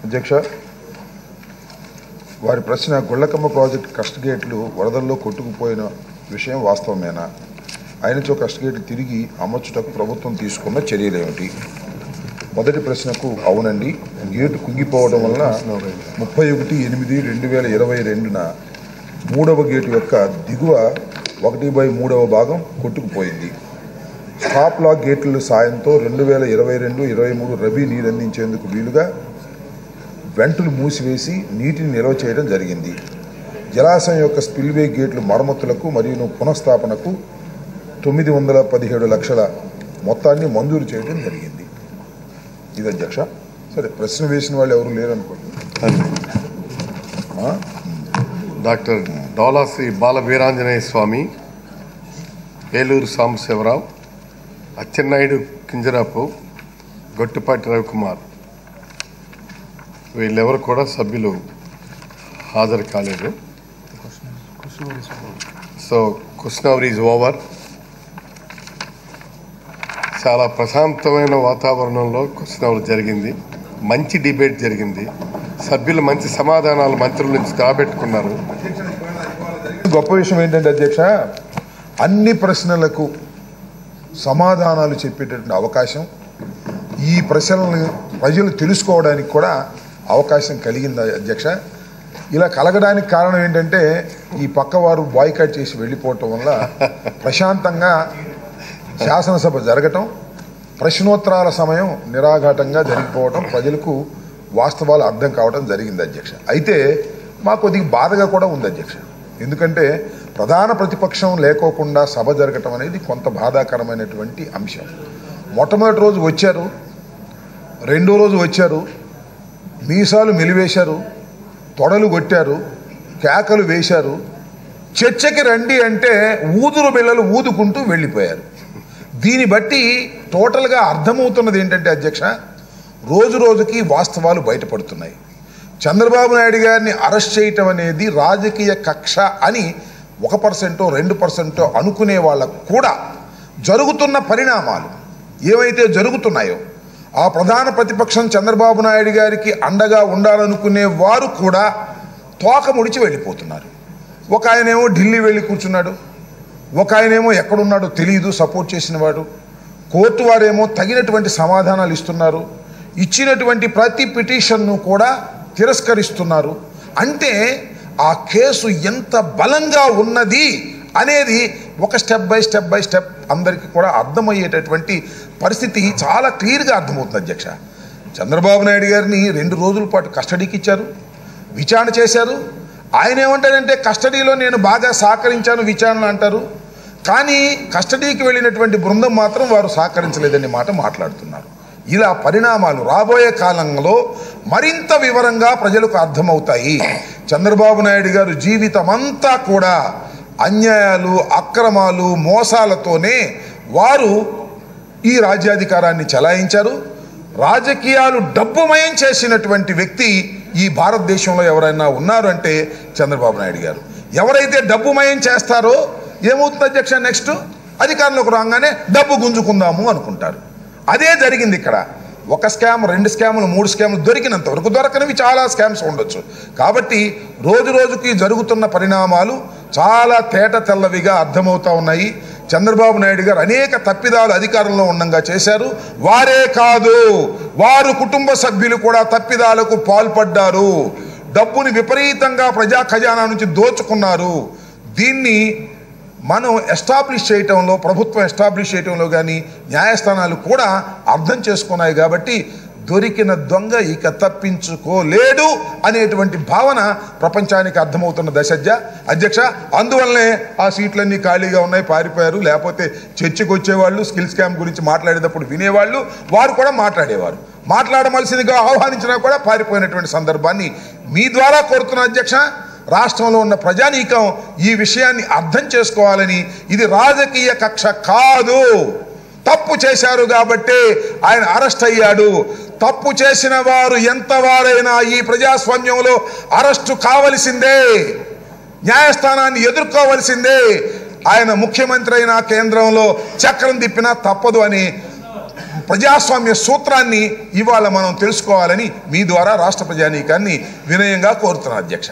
అధ్యక్ష వారి ప్రశ్న గుళ్ళకమ్మ ప్రాజెక్టు కస్ట్ గేట్లు వరదల్లో కొట్టుకుపోయిన విషయం వాస్తవమేనా అయినచో కస్ట్ గేట్లు తిరిగి అమర్చుటకు ప్రభుత్వం తీసుకున్న చర్యలేమిటి మొదటి ప్రశ్నకు అవునండి గేటు కుంగిపోవడం వలన ముప్పై ఒకటి ఎనిమిది రెండు వేల ఇరవై రెండున మూడవ గేటు యొక్క దిగువ ఒకటి బై మూడవ భాగం కొట్టుకుపోయింది స్టాప్ లాక్ గేట్ల సాయంతో రెండు వేల ఇరవై రెండు ఇరవై మూడు రబీ నీరందించేందుకు వీలుగా వెంటులు మూసివేసి నీటిని నిల్వ చేయడం జరిగింది జలాశయం యొక్క స్పిల్వే గేట్లు మరమ్మతులకు మరియు పునఃస్థాపనకు తొమ్మిది వందల పదిహేడు లక్షల మొత్తాన్ని మంజూరు చేయడం జరిగింది ఇది అధ్యక్ష సరే ప్రశ్న వేసిన వాళ్ళు ఎవరు లేరనుకోండి ఆ? డాక్టర్ డోలా శ్రీ బాల వీరాంజనేయ స్వామి ఏలూరు సాంబశివరావు అచ్చెన్నాయుడు కింజరాపు గొట్టిపాటి రవికుమార్ వీళ్ళెవరు కూడా సభ్యులు హాజరు కాలేదు so question hour is over చాలా ప్రశాంతమైన వాతావరణంలో క్వశ్చన్ అవర్ జరిగింది మంచి డిబేట్ జరిగింది సభ్యులు మంచి సమాధానాలు మంత్రుల నుంచి రాబెట్టుకున్నారు గొప్ప విషయం ఏంటంటే అధ్యక్ష అన్ని ప్రశ్నలకు సమాధానాలు చెప్పేటటువంటి అవకాశం ఈ ప్రశ్నలను ప్రజలు తెలుసుకోవడానికి కూడా అవకాశం కలిగింది అధ్యక్ష ఇలా కలగడానికి కారణం ఏంటంటే ఈ పక్కవారు బాయ్కాట్ చేసి వెళ్ళిపోవటం వల్ల ప్రశాంతంగా శాసనసభ జరగటం ప్రశ్నోత్తరాల సమయం నిరాఘాటంగా జరిగిపోవటం ప్రజలకు వాస్తవాలు అర్థం కావడం జరిగింది అధ్యక్ష అయితే మాకు కొద్దిగా బాధగా కూడా ఉంది అధ్యక్ష ఎందుకంటే ప్రధాన ప్రతిపక్షం లేకోకుండా సభ జరగటం అనేది కొంత బాధాకరమైనటువంటి అంశం మొట్టమొదటి రోజు వచ్చారు రెండో రోజు వచ్చారు మీసాలు మెలివేశారు తొడలు కొట్టారు కేకలు వేశారు చర్చకి రండి అంటే ఊదురు బిళ్ళలు ఊదుకుంటూ వెళ్ళిపోయారు దీన్ని బట్టి టోటల్గా అర్థమవుతున్నది ఏంటంటే అధ్యక్ష రోజు రోజుకి వాస్తవాలు బయటపడుతున్నాయి చంద్రబాబు నాయుడు గారిని అరెస్ట్ చేయటం అనేది రాజకీయ కక్ష అని ఒక పర్సెంటో రెండు పర్సెంటో అనుకునే వాళ్ళకు కూడా జరుగుతున్న పరిణామాలు ఏవైతే జరుగుతున్నాయో ఆ ప్రధాన ప్రతిపక్షం చంద్రబాబు నాయుడు గారికి అండగా ఉండాలనుకునే వారు కూడా తోక ముడిచి వెళ్ళిపోతున్నారు ఒక ఆయనేమో ఢిల్లీ వెళ్ళి కూర్చున్నాడు ఒక ఆయనేమో ఎక్కడున్నాడో తెలియదు సపోర్ట్ చేసిన వాడు కోర్టు వారేమో తగినటువంటి సమాధానాలు ఇస్తున్నారు ఇచ్చినటువంటి ప్రతి పిటిషన్ను కూడా తిరస్కరిస్తున్నారు అంటే ఆ కేసు ఎంత బలంగా ఉన్నది అనేది ఒక step by step by step అందరికీ కూడా అర్థమయ్యేటటువంటి పరిస్థితి చాలా క్లియర్గా అర్థమవుతుంది అధ్యక్ష చంద్రబాబు నాయుడు గారిని రెండు రోజుల పాటు కస్టడీకి ఇచ్చారు విచారణ చేశారు ఆయన ఏమంటారంటే కస్టడీలో నేను బాగా సహకరించాను విచారణ అంటారు కానీ కస్టడీకి వెళ్ళినటువంటి బృందం మాత్రం వారు సహకరించలేదనే మాట మాట్లాడుతున్నారు ఇలా పరిణామాలు రాబోయే కాలంలో మరింత వివరంగా ప్రజలకు అర్థమవుతాయి చంద్రబాబు నాయుడు గారు జీవితం అంతా కూడా అన్యాయాలు అక్రమాలు మోసాలతోనే వారు ఈ రాజ్యాధికారాన్ని చలాయించారు రాజకీయాలు డబ్బుమయం చేసినటువంటి వ్యక్తి ఈ భారతదేశంలో ఎవరైనా ఉన్నారు అంటే చంద్రబాబు నాయుడు గారు ఎవరైతే డబ్బుమయం చేస్తారో ఏమవుతుంది అధ్యక్ష నెక్స్ట్ అధికారంలోకి రాగానే డబ్బు గుంజుకుందాము అనుకుంటారు అదే జరిగింది ఇక్కడ ఒక స్కామ్ రెండు స్కాములు మూడు స్కాములు దొరికినంత వరకు దొరకనివి చాలా స్కామ్స్ ఉండొచ్చు కాబట్టి రోజు రోజుకి జరుగుతున్న పరిణామాలు చాలా తేట తెల్లవిగా అర్థమవుతా ఉన్నాయి చంద్రబాబు నాయుడు గారు అనేక తప్పిదాలు అధికారంలో ఉండంగా చేశారు వారే కాదు వారు కుటుంబ సభ్యులు కూడా తప్పిదాలకు పాల్పడ్డారు డబ్బుని విపరీతంగా ప్రజా ఖజానా నుంచి దోచుకున్నారు దీన్ని మనం ఎస్టాబ్లిష్ చేయటంలో ప్రభుత్వం ఎస్టాబ్లిష్ చేయటంలో కానీ న్యాయస్థానాలు కూడా అర్థం చేసుకున్నాయి కాబట్టి దొరికిన దొంగ ఇక తప్పించుకోలేడు అనేటువంటి భావన ప్రపంచానికి అర్థమవుతున్న దశ అధ్యక్ష అందువల్లనే ఆ సీట్లన్నీ ఖాళీగా ఉన్నాయి పారిపోయారు లేకపోతే చర్చకు వచ్చేవాళ్ళు స్కిల్ స్కామ్ గురించి మాట్లాడేటప్పుడు వినేవాళ్ళు వారు కూడా మాట్లాడేవారు మాట్లాడవలసిందిగా ఆహ్వానించినా కూడా పారిపోయినటువంటి సందర్భాన్ని మీ ద్వారా కోరుతున్న అధ్యక్ష రాష్ట్రంలో ఉన్న ప్రజానీకం ఈ విషయాన్ని అర్థం చేసుకోవాలని ఇది రాజకీయ కక్ష కాదు తప్పు చేశారు కాబట్టి ఆయన అరెస్ట్ అయ్యాడు తప్పు చేసిన వారు ఎంత వారైనా ఈ ప్రజాస్వామ్యంలో అరెస్టు కావలసిందే న్యాయస్థానాన్ని ఎదుర్కోవలసిందే ఆయన ముఖ్యమంత్రి అయిన కేంద్రంలో చక్రం తిప్పినా తప్పదు అని ప్రజాస్వామ్య సూత్రాన్ని ఇవాళ మనం తెలుసుకోవాలని మీ ద్వారా రాష్ట్ర ప్రజానీకాన్ని వినయంగా కోరుతున్నాను అధ్యక్ష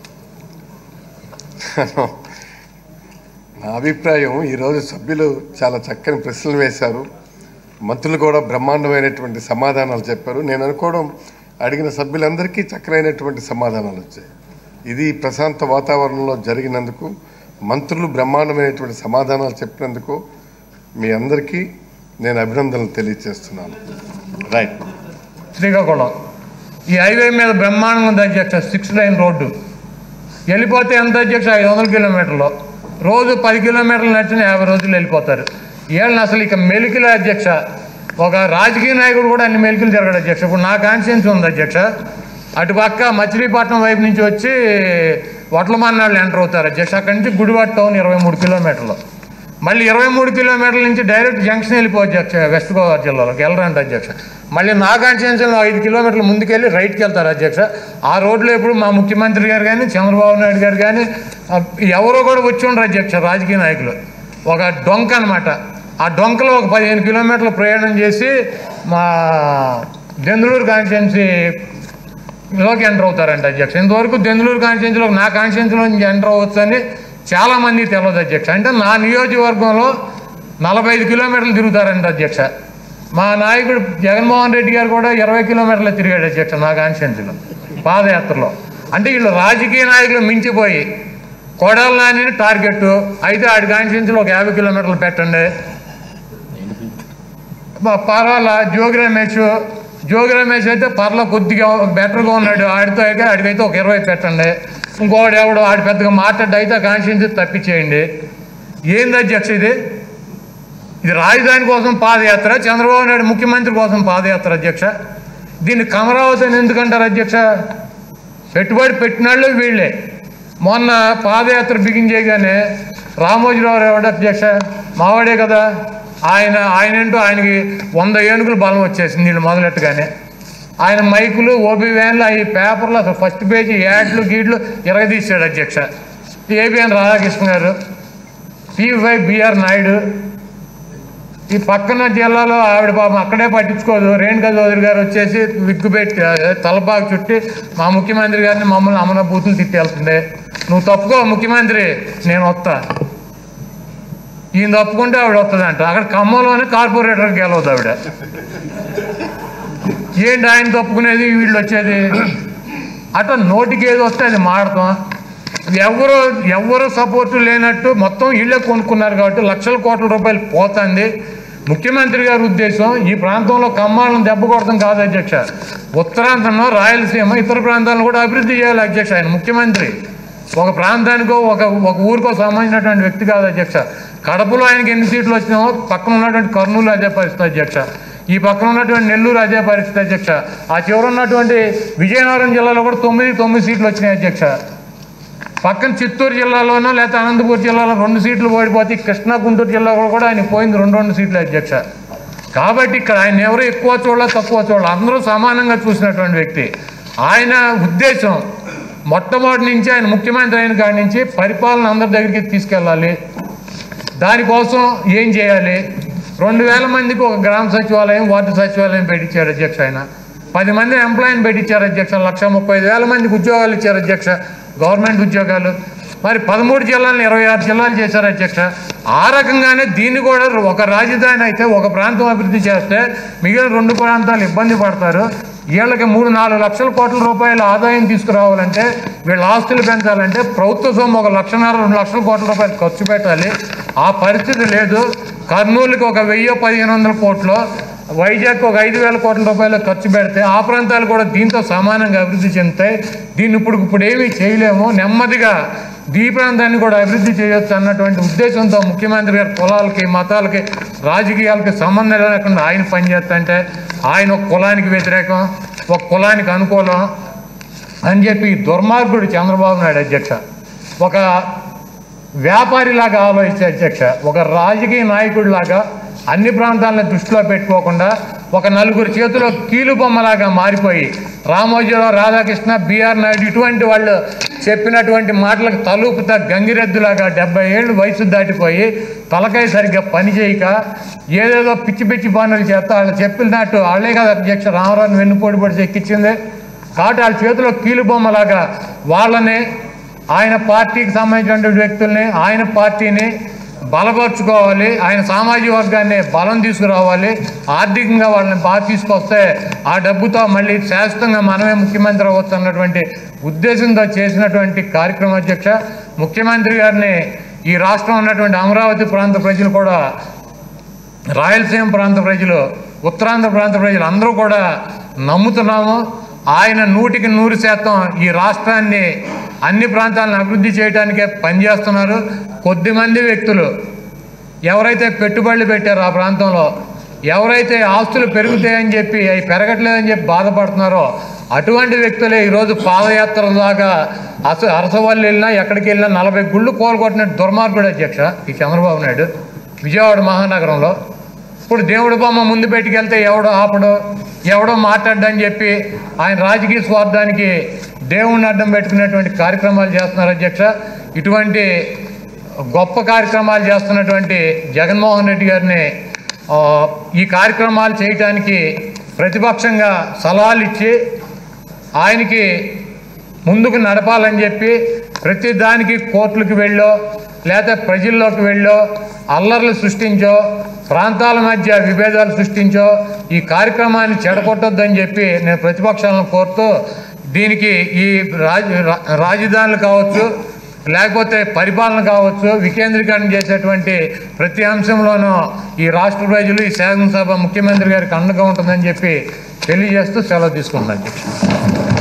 నా అభిప్రాయం ఈరోజు సభ్యులు చాలా చక్కని ప్రశ్నలు వేశారు మంత్రులు కూడా బ్రహ్మాండమైనటువంటి సమాధానాలు చెప్పారు నేను అనుకోవడం అడిగిన సభ్యులందరికీ చక్కనైనటువంటి సమాధానాలు వచ్చాయి ఇది ప్రశాంత వాతావరణంలో జరిగినందుకు మంత్రులు బ్రహ్మాండమైనటువంటి సమాధానాలు చెప్పినందుకు మీ అందరికీ నేను అభినందనలు తెలియజేస్తున్నాను రైట్ శ్రీకాకుళం ఈ హైవే మీద బ్రహ్మాండంగా ఉంది అధ్యక్ష సిక్స్ లైన్ రోడ్డు వెళ్ళిపోతే ఎంత అధ్యక్ష ఐదు వందల కిలోమీటర్లు రోజు పది కిలోమీటర్లు నడిచిన యాభై రోజులు వెళ్ళిపోతారు వీళ్ళని అసలు ఇక మెలికలే అధ్యక్ష ఒక రాజకీయ నాయకుడు కూడా అన్ని మెలికలు తిరగడు అధ్యక్ష ఇప్పుడు నా కాన్షియన్స్ ఉంది అధ్యక్ష అటు పక్క మచిలీపట్నం వైపు నుంచి వచ్చి వడ్లమన్నాళ్ళు ఎంటర్ అవుతారు అధ్యక్ష అక్కడి నుంచి గుడివాడ టౌన్ ఇరవై మూడు కిలోమీటర్లు మళ్ళీ ఇరవై మూడు కిలోమీటర్ల నుంచి డైరెక్ట్ జంక్షన్ వెళ్ళిపోవచ్చు అధ్యక్ష వెస్ట్ గోదావరి జిల్లాలోకి వెళ్ళరంట అధ్యక్ష మళ్ళీ నా కాన్స్టిట్యున్సీలో ఐదు కిలోమీటర్ల ముందుకెళ్ళి రైట్కి వెళ్తారు అధ్యక్ష ఆ రోడ్లో ఎప్పుడు మా ముఖ్యమంత్రి గారు కానీ చంద్రబాబు నాయుడు గారు కానీ ఆ, ఎవరో కూడా వచ్చి ఉండరు అధ్యక్ష రాజకీయ నాయకులు ఒక డొంక అనమాట ఆ డొంకలో ఒక పదిహేను కిలోమీటర్లు ప్రయాణం చేసి మా దెందులూరు కాన్స్టిట్యున్సీ లోకి ఎంటర్ అవుతారంట అధ్యక్ష ఇంతవరకు దెందులూరు కాన్స్టిట్యున్సీలో నా కాన్స్టిట్యున్సీలో నుంచి ఎంటర్ అవ్వచ్చు అని చాలా మంది తెలియదు అధ్యక్ష అంటే నా నియోజకవర్గంలో నలభై ఐదు కిలోమీటర్లు తిరుగుతారంట అధ్యక్ష మా నాయకుడు జగన్మోహన్ రెడ్డి గారు కూడా ఇరవై కిలోమీటర్లు తిరిగాడు అధ్యక్ష నా కాన్స్టిట్యున్సీలో పాదయాత్రలో అంటే వీళ్ళు రాజకీయ నాయకులు మించిపోయి కొడాల నాని టార్గెట్ అయితే ఆడి కాన్స్టిట్యున్సీలో ఒక యాభై కిలోమీటర్లు పెట్టండి మా- పర్వాలా జోగి రమేష్ జోగి రమేష్ అయితే పర్ల కొద్దిగా బెటర్గా ఉన్నాడు ఆడితో అయితే ఆడికైతే ఒక ఇరవై పెట్టండి ఇంకోటి ఎవడు ఆడి పెద్దగా మాట్లాడి అయితే కాన్షియన్స్ తప్పించేయండి ఏంది అధ్యక్ష ఇది ఇది రాజధాని కోసం పాదయాత్ర చంద్రబాబు నాయుడు ముఖ్యమంత్రి కోసం పాదయాత్ర అధ్యక్ష దీన్ని కమరావతి అని ఎందుకంటారు అధ్యక్ష పెట్టుబడి పెట్టినాళ్ళు వీళ్ళే మొన్న పాదయాత్ర బిగిన్ చేయగానే రామోజీరావు ఎవడు అధ్యక్ష మావాడే కదా ఆయన ఆయన ఏంటో ఆయనకి వంద ఏనుగులు బలం వచ్చేసింది వీళ్ళు మొదలెట్టగానే ఆయన మైకులు ఓబీ వ్యాన్లు ఈ పేపర్లు అసలు ఫస్ట్ పేజీ యాడ్లు గీడ్లు ఇరగదీశాడు అధ్యక్ష ఏబిఎన్ రాధాకృష్ణ గారు టీవీ బిఆర్ నాయుడు ఈ పక్కన జిల్లాలో ఆవిడ పాపం అక్కడే పట్టించుకోదు రేణుకా చౌదరి గారు వచ్చేసి విగ్గు పెట్టి అదే తలపాకు చుట్టి మా ముఖ్యమంత్రి గారిని మమ్మల్ని అమన బూతులు తిట్టేళ్తుంది నువ్వు తప్పుకో ముఖ్యమంత్రి నేను వస్తా ఈయన తప్పుకుంటే ఆవిడ వస్తుందంట అక్కడ ఖమ్మంలోనే కార్పొరేటర్కి గెలవద్దు ఆవిడ ఏంటి ఆయన తప్పుకునేది వీళ్ళు వచ్చేది అట్లా నోటికి ఏది వస్తే అది మాడతాం ఎవరు ఎవరు సపోర్ట్ లేనట్టు మొత్తం ఇళ్ళే కొనుక్కున్నారు కాబట్టి లక్షల కోట్ల రూపాయలు పోతుంది ముఖ్యమంత్రి గారి ఉద్దేశం ఈ ప్రాంతంలో కమ్మాలను దెబ్బ కొడతాం కాదు అధ్యక్ష ఉత్తరాంధ్రంలో రాయలసీమ ఇతర ప్రాంతాలను కూడా అభివృద్ధి చేయాలి అధ్యక్ష ఆయన ముఖ్యమంత్రి ఒక ప్రాంతానికో ఒక ఒక ఊరికో సంబంధించినటువంటి వ్యక్తి కాదు అధ్యక్ష కడపలో ఆయనకి ఎన్ని సీట్లు వచ్చినామో పక్కన ఉన్నటువంటి కర్నూలు అదే పరిస్థితి అధ్యక్ష ఈ పక్కన ఉన్నటువంటి నెల్లూరు అదే పరిస్థితి అధ్యక్ష ఆ చివర ఉన్నటువంటి విజయనగరం జిల్లాలో కూడా తొమ్మిది తొమ్మిది సీట్లు వచ్చినాయి అధ్యక్ష పక్కన చిత్తూరు జిల్లాలోనో లేకపోతే అనంతపురం జిల్లాలో రెండు సీట్లు ఓడిపోతే ఈ కృష్ణా గుంటూరు జిల్లాలో కూడా ఆయన పోయింది రెండు రెండు సీట్లు అధ్యక్ష కాబట్టి ఇక్కడ ఆయన ఎవరు ఎక్కువ చూడాల తక్కువ చూడాలి అందరూ సమానంగా చూసినటువంటి వ్యక్తి ఆయన ఉద్దేశం మొట్టమొదటి నుంచి ఆయన ముఖ్యమంత్రి అయిన కాడి నుంచి పరిపాలన అందరి దగ్గరికి తీసుకెళ్ళాలి దానికోసం ఏం చేయాలి రెండు వేల మందికి ఒక గ్రామ సచివాలయం వార్డు సచివాలయం పెట్టించారు అధ్యక్ష ఆయన పది మంది ఎంప్లాయీని పెట్టించారు అధ్యక్ష లక్ష ముప్పై ఐదు వేల మందికి ఉద్యోగాలు ఇచ్చారు అధ్యక్ష గవర్నమెంట్ ఉద్యోగాలు మరి పదమూడు జిల్లాలను ఇరవై ఆరు జిల్లాలు చేశారు అధ్యక్ష ఆ రకంగానే దీన్ని కూడా ఒక రాజధాని అయితే ఒక ప్రాంతం అభివృద్ధి చేస్తే మిగిలిన రెండు ప్రాంతాలు ఇబ్బంది పడతారు వీళ్ళకి మూడు నాలుగు లక్షల కోట్ల రూపాయల ఆదాయం తీసుకురావాలంటే వీళ్ళ ఆస్తులు పెంచాలంటే ప్రభుత్వ సొమ్ము ఒక లక్షన్నర రెండు లక్షల కోట్ల రూపాయలు ఖర్చు పెట్టాలి ఆ పరిస్థితి లేదు కర్నూలుకి ఒక వెయ్యి పదిహేను వందల కోట్లు వైజాగ్ ఒక ఐదు వేల కోట్ల రూపాయలు ఖర్చు పెడితే ఆ ప్రాంతాలు కూడా దీంతో సమానంగా అభివృద్ధి చెందుతాయి దీన్ని ఇప్పుడు ఇప్పుడు ఏమీ చేయలేము నెమ్మదిగా ఈ ప్రాంతాన్ని కూడా అభివృద్ధి చేయొచ్చు అన్నటువంటి ఉద్దేశంతో ముఖ్యమంత్రి గారు కులాలకి మతాలకి రాజకీయాలకి సంబంధం లేకుండా ఆయన పనిచేస్తుంటే ఆయన ఒక కులానికి వ్యతిరేకం ఒక కులానికి అనుకూలం అని చెప్పి దుర్మార్గుడు చంద్రబాబు నాయుడు అధ్యక్ష ఒక వ్యాపారిలాగా ఆలోచించే అధ్యక్ష ఒక రాజకీయ నాయకుడిలాగా అన్ని ప్రాంతాలను దృష్టిలో పెట్టుకోకుండా ఒక నలుగురు చేతిలో కీలు బొమ్మలాగా మారిపోయి రామోజీరావు రాధాకృష్ణ బిఆర్ నాయుడు ఇటువంటి వాళ్ళు చెప్పినటువంటి మాటలకు తలుపుతా గంగిరెద్దులాగా డెబ్బై ఏళ్ళు వయసు దాటిపోయి తలకాయ సరిగ్గా పని చేయక ఏదేదో పిచ్చి పిచ్చి పనులు చేస్తా వాళ్ళు చెప్పినట్టు వాళ్ళే కదా అధ్యక్ష రామరాజు వెన్నుపోటు పడి ఎక్కించింది కాబట్టి వాళ్ళ చేతిలో కీలుబొమ్మలాగా వాళ్ళని ఆయన పార్టీకి సంబంధించినటువంటి వ్యక్తుల్ని ఆయన పార్టీని బలపరుచుకోవాలి ఆయన సామాజిక వర్గాన్ని బలం తీసుకురావాలి ఆర్థికంగా వాళ్ళని బాగా తీసుకొస్తే ఆ డబ్బుతో మళ్ళీ శాశ్వతంగా మనమే ముఖ్యమంత్రి అవ్వచ్చు అన్నటువంటి ఉద్దేశంతో చేసినటువంటి కార్యక్రమం అధ్యక్ష ముఖ్యమంత్రి గారిని ఈ రాష్ట్రం ఉన్నటువంటి అమరావతి ప్రాంత ప్రజలు కూడా రాయలసీమ ప్రాంత ప్రజలు ఉత్తరాంధ్ర ప్రాంత ప్రజలు అందరూ కూడా నమ్ముతున్నాము ఆయన నూటికి నూరు శాతం ఈ రాష్ట్రాన్ని అన్ని ప్రాంతాలను అభివృద్ధి చేయడానికే పనిచేస్తున్నారు కొద్దిమంది వ్యక్తులు ఎవరైతే పెట్టుబడులు పెట్టారో ఆ ప్రాంతంలో ఎవరైతే ఆస్తులు పెరుగుతాయని చెప్పి అవి పెరగట్లేదని చెప్పి బాధపడుతున్నారో అటువంటి వ్యక్తులే ఈరోజు పాదయాత్ర దాకా అస అరసవల్లి వెళ్ళినా ఎక్కడికి వెళ్ళినా నలభై గుళ్ళు కోలుకొట్టినట్టు దుర్మార్గుడు అధ్యక్ష ఈ చంద్రబాబు నాయుడు విజయవాడ మహానగరంలో ఇప్పుడు దేవుడి బొమ్మ ముందు పెట్టుకెళ్తే ఎవడో ఆపడు ఎవడో మాట్లాడని చెప్పి ఆయన రాజకీయ స్వార్థానికి దేవుణ్ణి అడ్డం పెట్టుకునేటువంటి కార్యక్రమాలు చేస్తున్నారు అధ్యక్ష ఇటువంటి గొప్ప కార్యక్రమాలు చేస్తున్నటువంటి జగన్మోహన్ రెడ్డి గారిని ఆ, ఈ కార్యక్రమాలు చేయటానికి ప్రతిపక్షంగా సలహాలు ఇచ్చి ఆయనకి ముందుకు నడపాలని చెప్పి ప్రతి దానికి కోర్టులకు వెళ్ళో లేకపోతే ప్రజల్లోకి వెళ్ళో అల్లర్లు సృష్టించో ప్రాంతాల మధ్య విభేదాలు సృష్టించో ఈ కార్యక్రమాన్ని చెడగొట్టొద్దని చెప్పి నేను ప్రతిపక్షాలను కోరుతూ దీనికి ఈ రాజ రా- రాజధానులు కావచ్చు లేకపోతే పరిపాలన కావచ్చు వికేంద్రీకరణ చేసేటువంటి ప్రతి అంశంలోనూ ఈ రాష్ట్ర ప్రజలు ఈ శాసనసభ ముఖ్యమంత్రి గారికి అండగా ఉంటుందని చెప్పి తెలియజేస్తూ సెలవు తీసుకున్నాను అధ్యక్ష